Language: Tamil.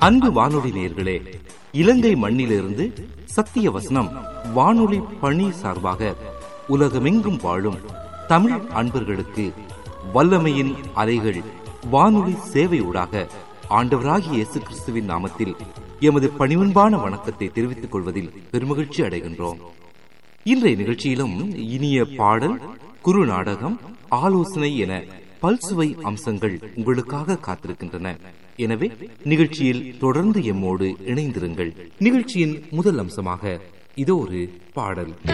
அன்பு வானொலி நேயர்களே இலங்கை மண்ணிலிருந்து சத்திய வசனம் வானொலி பணி சார்பாக உலகமெங்கும் வாழும் தமிழ் அன்பர்களுக்கு வல்லமையின் அலைகள் வானொலி சேவையூடாக ஆண்டவராகிய இயேசு கிறிஸ்துவின் நாமத்தில் எமது பணிவன்பான வணக்கத்தை தெரிவித்துக் கொள்வதில் பெருமகிழ்ச்சி அடைகின்றோம் இன்றைய நிகழ்ச்சியிலும் இனிய பாடல் குறு நாடகம் ஆலோசனை என பல்சுவை அம்சங்கள் உங்களுக்காக காத்திருக்கின்றன எனவே நிகழ்ச்சியில் தொடர்ந்து எம்மோடு இணைந்திருங்கள் நிகழ்ச்சியின் முதல் அம்சமாக இதோ ஒரு பாடல்